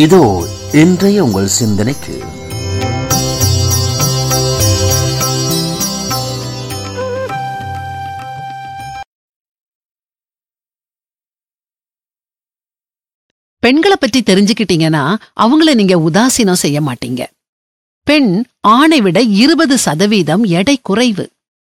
இதோ இன்றைய உங்கள் சிந்தனைக்கு பெண்களை பற்றி தெரிஞ்சுக்கிட்டீங்கன்னா அவங்கள நீங்க உதாசீனம் செய்ய மாட்டீங்க பெண் ஆணை விட இருபது சதவீதம் எடை குறைவு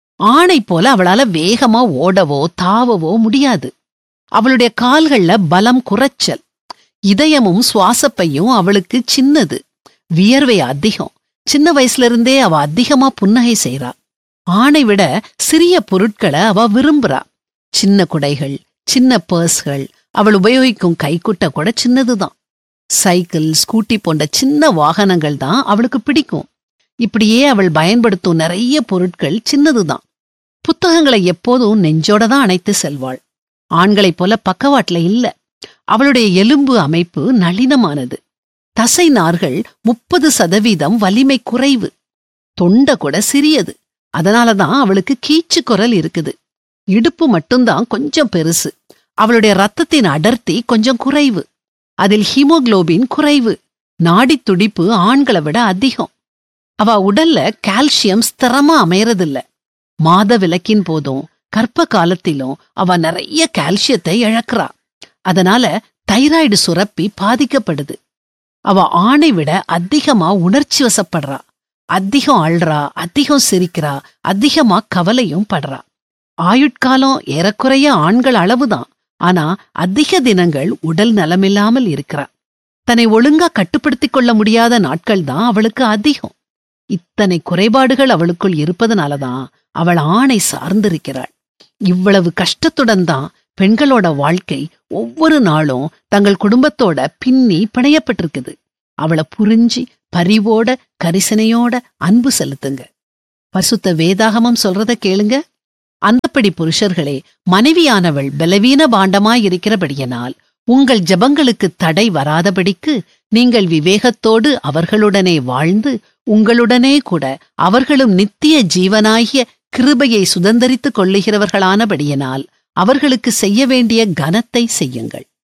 ஆணை போல அவளால வேகமா ஓடவோ தாவவோ முடியாது அவளுடைய கால்கள்ல பலம் குறைச்சல் இதயமும் சுவாசப்பையும் அவளுக்கு சின்னது வியர்வை அதிகம் சின்ன வயசுல இருந்தே அவ அதிகமா புன்னகை செய்றா ஆணை விட சிறிய பொருட்களை அவ விரும்புறா சின்ன குடைகள் சின்ன பர்ஸ்கள் அவள் உபயோகிக்கும் கைக்குட்ட கூட சின்னதுதான் சைக்கிள் ஸ்கூட்டி போன்ற சின்ன வாகனங்கள் தான் அவளுக்கு பிடிக்கும் இப்படியே அவள் பயன்படுத்தும் நிறைய பொருட்கள் சின்னதுதான் புத்தகங்களை எப்போதும் நெஞ்சோட தான் அணைத்து செல்வாள் ஆண்களைப் போல பக்கவாட்டுல இல்ல அவளுடைய எலும்பு அமைப்பு நளினமானது தசை நார்கள் முப்பது சதவீதம் வலிமை குறைவு தொண்டை கூட சிறியது அதனாலதான் அவளுக்கு கீச்சு குரல் இருக்குது இடுப்பு மட்டும்தான் கொஞ்சம் பெருசு அவளுடைய ரத்தத்தின் அடர்த்தி கொஞ்சம் குறைவு அதில் ஹீமோகுளோபின் குறைவு நாடித் துடிப்பு ஆண்களை விட அதிகம் அவ உடல்ல கால்சியம் ஸ்திரமா அமையறதில்ல மாத விலக்கின் போதும் கர்ப்ப காலத்திலும் அவ நிறைய கால்சியத்தை இழக்கிறா அதனால தைராய்டு சுரப்பி பாதிக்கப்படுது அவ ஆணை விட அதிகமா உணர்ச்சி வசப்படுறா அதிகம் அழ்றா அதிகம் சிரிக்கிறா அதிகமா கவலையும் படுறா ஆயுட்காலம் ஏறக்குறைய ஆண்கள் அளவுதான் ஆனா அதிக தினங்கள் உடல் நலமில்லாமல் இருக்கிறா தன்னை ஒழுங்கா கட்டுப்படுத்திக் கொள்ள முடியாத நாட்கள் தான் அவளுக்கு அதிகம் இத்தனை குறைபாடுகள் அவளுக்குள் இருப்பதனாலதான் அவள் ஆணை சார்ந்திருக்கிறாள் இவ்வளவு கஷ்டத்துடன் தான் பெண்களோட வாழ்க்கை ஒவ்வொரு நாளும் தங்கள் குடும்பத்தோட பின்னி பிணையப்பட்டிருக்குது அவளை புரிஞ்சு பரிவோட கரிசனையோட அன்பு செலுத்துங்க பசுத்த வேதாகமம் சொல்றத கேளுங்க அந்தப்படி புருஷர்களே மனைவியானவள் பலவீன பாண்டமாயிருக்கிறபடியினால் உங்கள் ஜெபங்களுக்கு தடை வராதபடிக்கு நீங்கள் விவேகத்தோடு அவர்களுடனே வாழ்ந்து உங்களுடனே கூட அவர்களும் நித்திய ஜீவனாகிய கிருபையை சுதந்தரித்துக் கொள்ளுகிறவர்களானபடியினால் அவர்களுக்கு செய்ய வேண்டிய கனத்தை செய்யுங்கள்